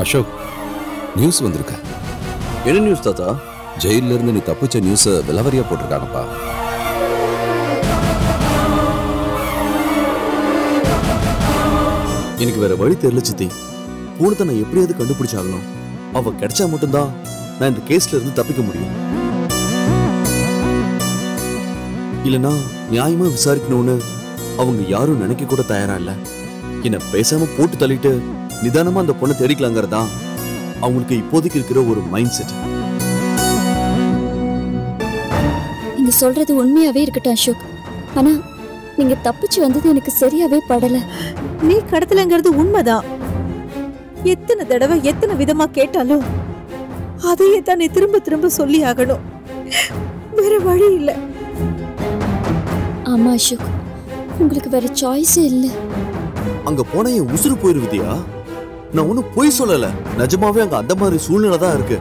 Ashok news வந்திருக்க என்ன news தாத்தா ஜெயில இருந்து நீ தப்பிச்ச நியூஸ் விலவரியா போட்டிருக்காங்கப்பா எனக்கு வேற வழி தெரியல சித்தி பூனத்தை நான் எப்படியாவது கண்டுபிடிச்சாகணும் அவ கிடைச்சா மட்டும்தான் நான் இந்த கேஸ்ல இருந்து தப்பிக்க முடியும் இல்லனா நியாயமா விசாரிக்கணும்னு அவங்க யாரும் நினைக்க கூட தயாரா இல்ல என்ன பேசாம போட்டு தள்ளிட்டு நிதானமா அந்த பொண்ணை தேடிக்கலாங்கிறதா அவங்களுக்கு இப்போதைக்கு இருக்கிற ஒரு மைண்ட் செட் நீங்க சொல்றது உண்மையாவே இருக்கட்டும் அசோக் ஆனா நீங்க தப்பிச்சு வந்தது எனக்கு சரியாவே படல நீ கடத்தலங்கிறது உண்மைதான் எத்தனை தடவை எத்தனை விதமா கேட்டாலும் அதையே தான் நீ திரும்ப திரும்ப சொல்லி ஆகணும் வேற வழி இல்ல ஆமா அசோக் உங்களுக்கு வேற சாய்ஸே இல்ல அங்க போனா என் உசுறு போயிரு விதியா நான் ஒன்னும் பொய் சொல்லல நிஜமாவே அங்க அந்த மாதிரி சூழ்நிலை தான் இருக்கு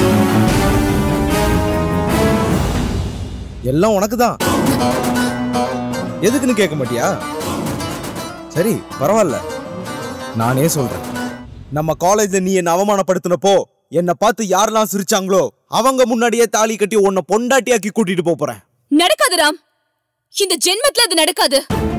எல்லாம் உனக்கு தான் எதுக்குன்னு கேட்க மாட்டியா சரி பரவாயில்ல நானே சொல்றேன் நம்ம காலேஜ்ல நீ என்ன அவமானப்படுத்தினப்போ என்னை பார்த்து யாரெல்லாம் சிரிச்சாங்களோ அவங்க முன்னாடியே தாலி கட்டி உன்னை பொண்டாட்டியாக்கி கூட்டிட்டு போப் போறேன் நடக்காது ராம் இந்த ஜென்மத்துல அது நடக்காது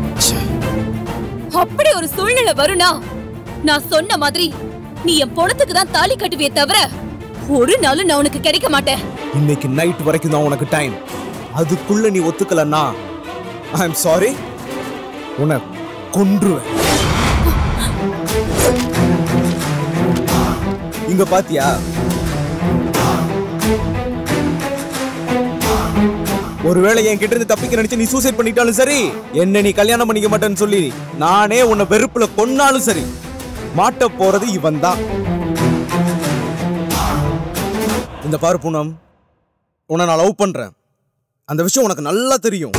அப்படி ஒரு சூழ்நிலை வரும்னா நான் சொன்ன மாதிரி நீ என் பொணத்துக்கு தான் தாலி கட்டுவியே தவிர ஒரு நாளும் நான் உனக்கு கிடைக்க மாட்டேன் இன்னைக்கு நைட் வரைக்கும் தான் உனக்கு டைம் அதுக்குள்ள நீ ஒத்துக்கலன்னா ஐ எம் சாரி உன்னை கொன்றுவேன் இங்க பாத்தியா ஒருவேளை என் கிட்ட இருந்து தப்பிக்க நினைச்சு நீ சூசைட் பண்ணிட்டாலும் சரி என்ன நீ கல்யாணம் பண்ணிக்க மாட்டேன்னு சொல்லி நானே உன்னை வெறுப்புல கொன்னாலும் சரி மாட்ட போறது இவன் தான் இந்த பாரு பூனம் உன்னை நான் லவ் பண்றேன் அந்த விஷயம் உனக்கு நல்லா தெரியும்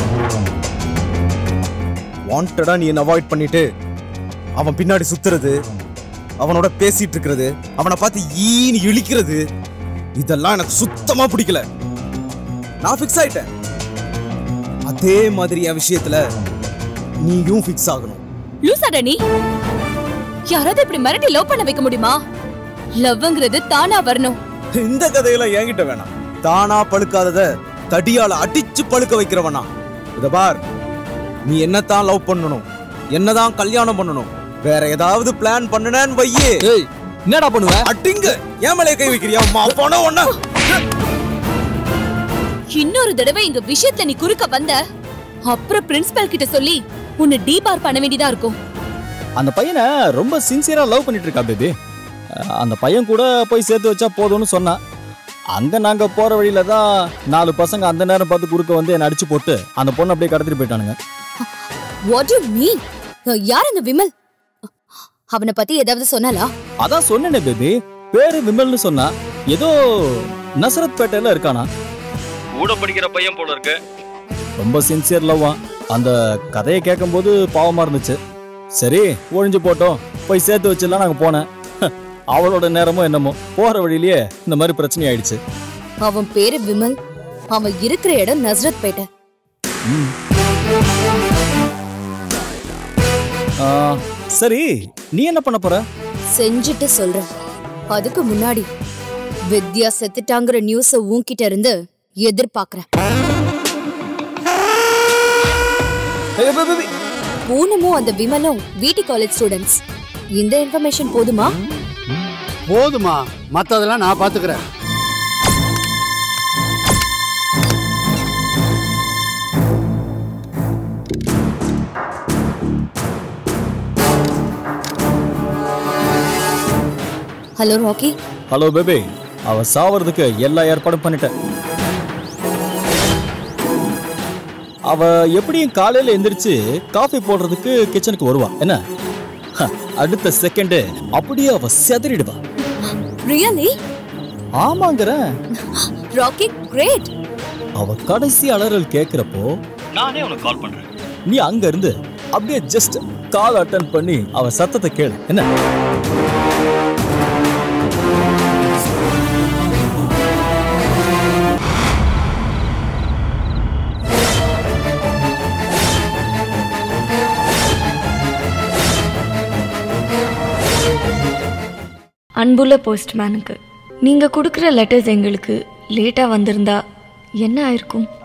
வாண்டடா நீ என்ன அவாய்ட் பண்ணிட்டு அவன் பின்னாடி சுத்துறது அவனோட பேசிட்டு இருக்கிறது அவனை பார்த்து ஈன்னு இழிக்கிறது இதெல்லாம் எனக்கு சுத்தமா பிடிக்கல நான் ஃபிக்ஸ் ஆயிட்டேன் அதே மாதிரி என் விஷயத்துல நீயும் ஃபிக்ஸ் ஆகணும் லூசாடா நீ யாராவது இப்படி மிரட்டி லவ் பண்ண வைக்க முடியுமா லவ்ங்கிறது தானா வரணும் இந்த கதையெல்லாம் என்கிட்ட வேணாம் தானா பழுக்காதத தடியால அடிச்சு பழுக்க வைக்கிறவனா இத பார் நீ என்னத்தான் லவ் பண்ணணும் என்னதான் கல்யாணம் பண்ணணும் வேற ஏதாவது பிளான் பண்ணுனேன்னு வையே ஏய் என்னடா பண்ணுவ அட்டிங்க ஏன் மேலே கை வைக்கிறியா அம்மா போன ஒண்ணு இன்னொரு தடவை எங்க விஷயத்துல நீ குறுக்க வந்த அப்புறம் பிரின்சிபல் கிட்ட சொல்லி உன்னை டீபார் பண்ண வேண்டியதா இருக்கும் அந்த பையனை ரொம்ப சின்சியரா லவ் பண்ணிட்டு இருக்கா பேபி அந்த பையன் கூட போய் சேர்த்து வச்சா போதும்னு சொன்னான் அங்க நாங்க போற வழியில தான் நாலு பசங்க அந்த நேரம் பார்த்து குறுக்க வந்து என்னை அடிச்சு போட்டு அந்த பொண்ணை அப்படியே கடத்திட்டு போயிட்டானுங்க வாட் யூ மீன் யார் அந்த விமல் அவனை பத்தி ஏதாவது சொன்னாலா அதான் சொன்னேனே பேபி பேரு விமல்னு சொன்னா ஏதோ நசரத் பேட்டையில இருக்கானா கூட படிக்கிற பையன் போல இருக்கு ரொம்ப சின்சியர் லவ்வா அந்த கதையை கேட்கும்போது பாவமா இருந்துச்சு சரி ஒழிஞ்சு போட்டோம் போய் சேர்த்து வச்சிடலாம் நாங்க போனேன் அவளோட நேரமும் என்னமோ போற வழியிலேயே இந்த மாதிரி பிரச்சனை ஆயிடுச்சு அவன் பேரு விமல் அவன் இருக்கிற இடம் நஸ்ரத் பேட்டை ஆ, சரி நீ என்ன பண்ண போற செஞ்சுட்டு சொல்றேன் அதுக்கு முன்னாடி வித்யா செத்துட்டாங்கிற நியூஸ உன்கிட்ட இருந்து எதிர்பார்க்கறேன் ஏய், பே, பே, பே. பூனமும் அந்த விமலும் வீட்டி காலேஜ் ஸ்டூடெண்ட்ஸ் இந்த இன்ஃபர்மேஷன் போதுமா போதுமா மத்ததெல்லாம் நான் பாத்துக்கிறேன் ஹலோ ராக்கி ஹலோ பேபி அவ சாவறதுக்கு எல்லா ஏற்பாடும் பண்ணிட்டேன் அவ எப்படியும் காலையில எந்திரிச்சு காஃபி போடுறதுக்கு கிச்சனுக்கு வருவா என்ன ஹ, அடுத்த செகண்ட் அப்படியே அவ செதறிடுவா ரியலி ஆமாங்கிறேன் ராக்கி கிரேட் அவ கடைசி அலறல் கேக்குறப்போ நானே உனக்கு கால் பண்றேன் நீ அங்க இருந்து அப்படியே ஜஸ்ட் கால் அட்டன் பண்ணி அவ சத்தத்தை கேளு என்ன அன்புள்ள போஸ்ட்மேனுக்கு நீங்கள் கொடுக்குற லெட்டர்ஸ் எங்களுக்கு லேட்டாக வந்திருந்தா என்ன ஆயிருக்கும்